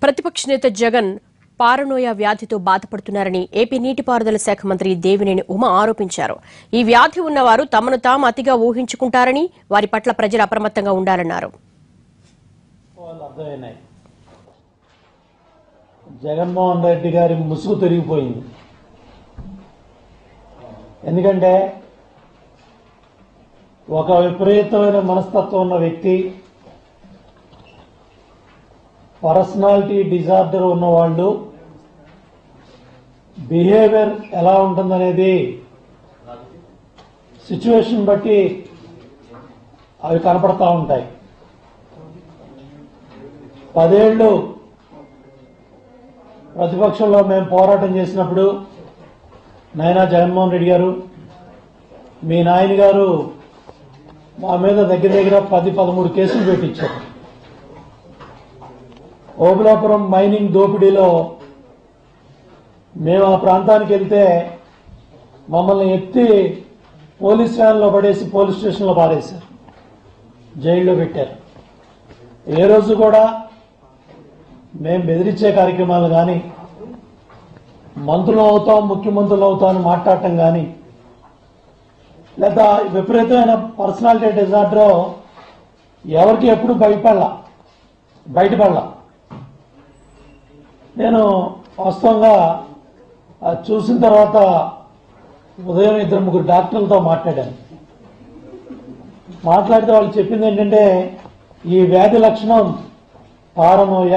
ప్రతిపక్ష నేత జగన్ పారనోయ వ్యాధితో బాధపడుతున్నారని ఏపీ నీటిపారుదల శాఖ మంత్రి దేవినేని ఉమ ఆరోపించారు ఈ వ్యాధి ఉన్నవారు తమను తాము అతిగా ఊహించుకుంటారని వారి పట్ల ప్రజలు అప్రమత్తంగా ఉండాలన్నారు వాళ్ళు అర్థమైనాయి జగన్మోహన్ రెడ్డి గారి ముసుగు తిరిగిపోయింది ఎందుకంటే ఒక విపరీతమైన మనస్తత్వం ఉన్న వ్యక్తి పర్సనాలిటీ డిజార్డర్ ఉన్న వాళ్ళు బిహేవియర్ ఎలా ఉంటుందనేది సిచ్యువేషన్ బట్టి అవి కనపడతా ఉంటాయి పదేళ్లు ప్రతిపక్షంలో మేము పోరాటం చేసినప్పుడు నాయనా జగన్మోహన్ రెడ్డి గారు మీ నాయన గారు మా మీద దగ్గర దగ్గర పది పదమూడు కేసులు పెట్టించారు ఓబులాపురం మైనింగ్ దోపిడీలో మేము ఆ ప్రాంతానికి వెళ్తే మమ్మల్ని ఎత్తి పోలీస్ వ్యాన్లో పడేసి పోలీస్ స్టేషన్లో పారేశారు జైల్లో పెట్టారు ఏ రోజు కూడా మేము బెదిరించే కార్యక్రమాలు కానీ మంత్రులు అవుతాం ముఖ్యమంత్రులు అవుతాం అని మాట్లాడటం కానీ లేదా విపరీతమైన పర్సనాలిటీ డిజార్డర్ ఎవరికి ఎప్పుడు భయపడలా బయటపడలా నేను వాస్తవంగా అది చూసిన తర్వాత ఉదయం ఇద్దరు ముగ్గురు డాక్టర్లతో మాట్లాడాను మాట్లాడితే వాళ్ళు చెప్పింది ఏంటంటే ఈ వ్యాధి లక్షణం పారనోయ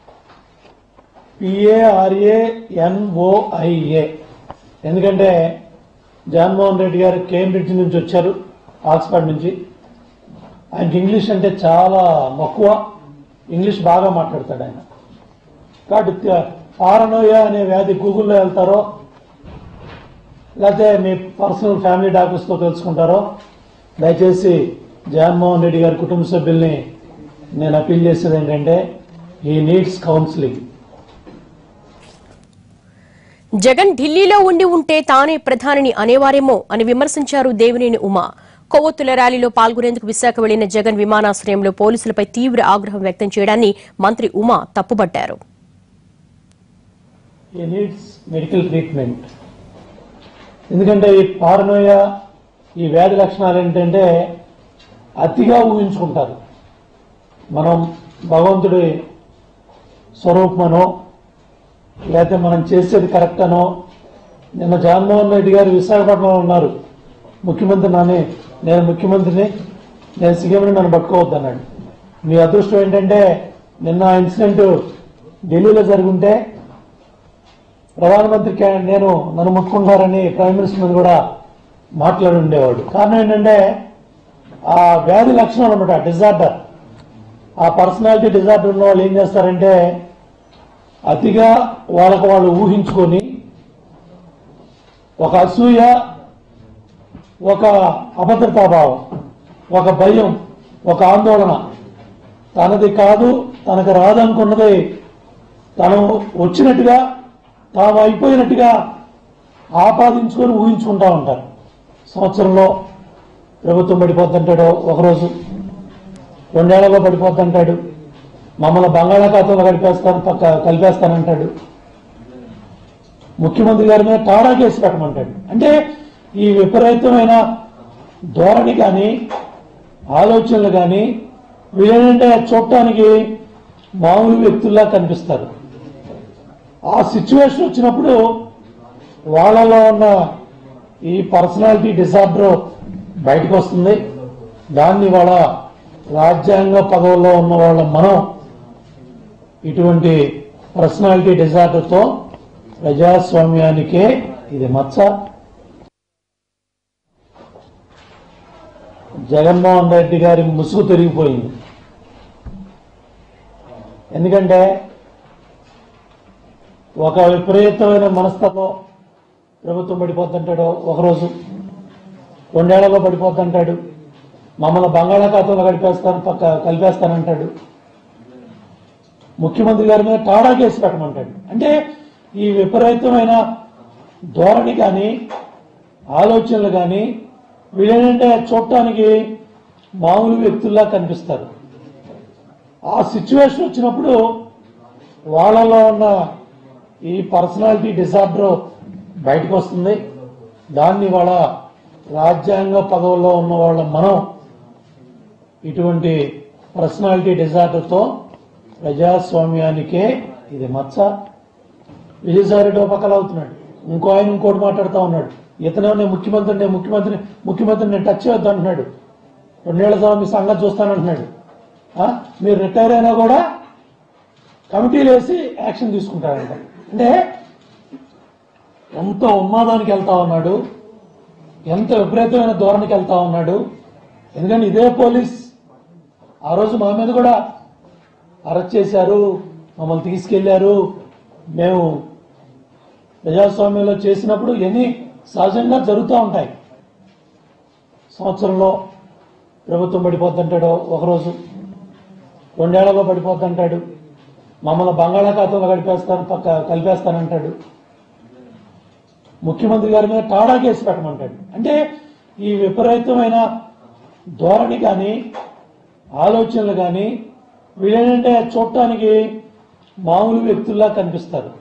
పిఏఆర్ఏఎన్ఓఐఏ ఎందుకంటే జగన్మోహన్ రెడ్డి గారు కేంబ్రిడ్జ్ నుంచి వచ్చారు ఆక్స్ఫర్డ్ నుంచి ఆయనకి ఇంగ్లీష్ అంటే చాలా మక్కువ ఇంగ్లీష్ బాగా మాట్లాడతాడు ఆయన కాబట్టి త- పారనోయ అనే వ్యాధి గూగుల్లో వెళ్తారో లేకపోతే మీ పర్సనల్ ఫ్యామిలీ డాక్టర్స్తో తెలుసుకుంటారో దయచేసి జగన్మోహన్ రెడ్డి గారి కుటుంబ సభ్యుల్ని నేను అపీల్ చేసేది ఏంటంటే ఈ నీడ్స్ కౌన్సిలింగ్ జగన్ ఢిల్లీలో ఉండి ఉంటే తానే ప్రధానిని అనేవారేమో అని విమర్శించారు దేవినేని ఉమా కొవ్వొత్తుల ర్యాలీలో పాల్గొనేందుకు విశాఖ వెళ్లిన జగన్ విమానాశ్రయంలో పోలీసులపై తీవ్ర ఆగ్రహం వ్యక్తం చేయడాన్ని మంత్రి ఉమా తప్పుపట్టారు ఈ నీడ్స్ మెడికల్ ట్రీట్మెంట్ ఎందుకంటే ఈ పారనోయ ఈ వ్యాధి లక్షణాలు ఏంటంటే అతిగా ఊహించుకుంటారు మనం భగవంతుడి స్వరూపమనో లేకపోతే మనం చేసేది కరెక్ట్ అనో నిన్న జగన్మోహన్ రెడ్డి గారు విశాఖపట్నంలో ఉన్నారు ముఖ్యమంత్రి నాని నేను ముఖ్యమంత్రిని నేను సీఎంని నన్ను పట్టుకోవద్దన్నాడు మీ అదృష్టం ఏంటంటే నిన్న ఆ ఇన్సిడెంట్ ఢిల్లీలో జరుగుంటే ప్రధానమంత్రి క్యా- నేను నన్ను ముట్టుకుంటారని ప్రైమ్ మినిస్టర్ మీద కూడా మాట్లాడి ఉండేవాడు కారణం ఏంటంటే ఆ వ్యాధి లక్షణాలు అనమాట డిజార్డర్ ఆ పర్సనాలిటీ డిజార్డర్ ఉన్న వాళ్ళు ఏం చేస్తారంటే అతిగా వాళ్ళకు వాళ్ళు ఊహించుకొని ఒక అసూయ ఒక అభద్రతాభావం ఒక భయం ఒక ఆందోళన తనది కాదు తనకు రాదనుకున్నది తను వచ్చినట్టుగా తాము అయిపోయినట్టుగా ఆపాదించుకొని ఊహించుకుంటా ఉంటారు సంవత్సరంలో ప్రభుత్వం పడిపోతుంటాడు ఒకరోజు రెండేళ్లలో పడిపోతుంటాడు మమ్మల్ని బంగాళాఖాతంలో గడిపేస్తాను పక్క కలిపేస్తానంటాడు ముఖ్యమంత్రి గారి మీద టాడా కేసు పెట్టమంటాడు అంటే ఈ విపరీతమైన ధోరణి కానీ ఆలోచనలు కానీ వీళ్ళేంటంటే చూడటానికి మామూలు వ్యక్తుల్లా కనిపిస్తారు ఆ సిచ్యువేషన్ వచ్చినప్పుడు వాళ్ళలో ఉన్న ఈ పర్సనాలిటీ డిజార్డర్ బయటకు వస్తుంది దాన్ని వాళ్ళ రాజ్యాంగ పదవుల్లో ఉన్న వాళ్ళ మనం ఇటువంటి పర్సనాలిటీ డిజార్డర్తో ప్రజాస్వామ్యానికే ఇది మచ్చ జగన్మోహన్ రెడ్డి గారి ముసుగు తిరిగిపోయింది ఎందుకంటే ఒక విపరీతమైన మనస్తత్వం ప్రభుత్వం పడిపోతుంటాడు ఒకరోజు రెండేళ్లలో పడిపోతుంటాడు మమ్మల్ని బంగాళాఖాతంలో గడిపేస్తాను పక్క కలిపేస్తానంటాడు ముఖ్యమంత్రి గారి మీద టాడా కేసు పెట్టమంటాడు అంటే ఈ విపరీతమైన ధోరణి కానీ ఆలోచనలు కానీ వీళ్ళేంటంటే చూడటానికి మామూలు వ్యక్తుల్లా కనిపిస్తారు ఆ సిచ్యువేషన్ వచ్చినప్పుడు వాళ్ళలో ఉన్న ఈ పర్సనాలిటీ డిజార్డర్ బయటకు వస్తుంది దాన్ని వాళ్ళ రాజ్యాంగ పదవుల్లో ఉన్న వాళ్ళ మనం ఇటువంటి పర్సనాలిటీ డిజార్డర్తో ప్రజాస్వామ్యానికే ఇది మచ్చ విజయసాయి డోపకలు అవుతున్నాడు ఇంకో ఆయన ఇంకోటి మాట్లాడుతూ ఉన్నాడు ఇతనే నేను ముఖ్యమంత్రి నేను ముఖ్యమంత్రి ముఖ్యమంత్రి నేను టచ్ చేయొద్దు అంటున్నాడు రెండేళ్ల తర్వాత మీ సంగతి చూస్తానంటున్నాడు ఆ? మీరు రిటైర్ అయినా కూడా కమిటీలు వేసి యాక్షన్ తీసుకుంటారంట అంటే ఎంత ఉన్మాదానికి వెళ్తా ఉన్నాడు ఎంత విపరీతమైన ధోరణికి వెళ్తా ఉన్నాడు ఎందుకంటే ఇదే పోలీస్ ఆ రోజు మా మీద కూడా అరెస్ట్ చేశారు మమ్మల్ని తీసుకెళ్లారు మేము ప్రజాస్వామ్యంలో చేసినప్పుడు ఇవన్నీ సహజంగా జరుగుతూ ఉంటాయి సంవత్సరంలో ప్రభుత్వం పడిపోద్దంటాడు ఒకరోజు రెండేళ్లలో పడిపోద్దంటాడు మమ్మల్ని బంగాళాఖాతంలో గడిపేస్తాను పక్క కలిపేస్తానంటాడు ముఖ్యమంత్రి గారి మీద టాడా కేసు పెట్టమంటాడు అంటే ఈ విపరీతమైన ధోరణి కానీ ఆలోచనలు కానీ వీళ్ళేంటంటే చూడటానికి మామూలు వ్యక్తుల్లా కనిపిస్తారు